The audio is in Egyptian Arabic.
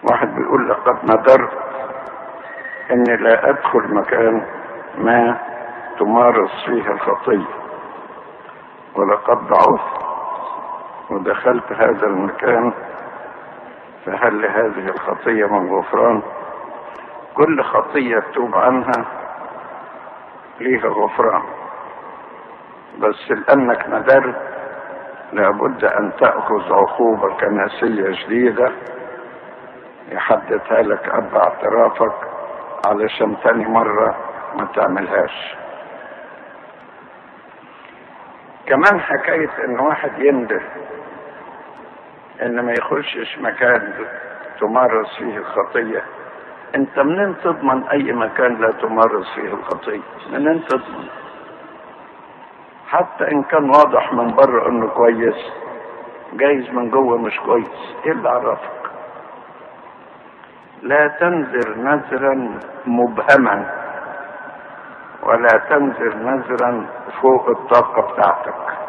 واحد بيقول لقد ندرت اني لا ادخل مكان ما تمارس فيه الخطيه ولقد ضعفت ودخلت هذا المكان فهل لهذه الخطيه من غفران كل خطيه تتوب عنها ليها غفران بس لانك ندرت لابد ان تاخذ عقوبه كنسيه جديده يحددها لك اب اعترافك علشان تاني مرة ما تعملهاش كمان حكاية ان واحد ينده ان ما يخشش مكان تمارس فيه الخطية انت منين تضمن اي مكان لا تمارس فيه الخطية منين تضمن حتى ان كان واضح من بره انه كويس جايز من جوه مش كويس ايه اللي عرفك لا تنذر نذرا مبهما ولا تنذر نذرا فوق الطاقة بتاعتك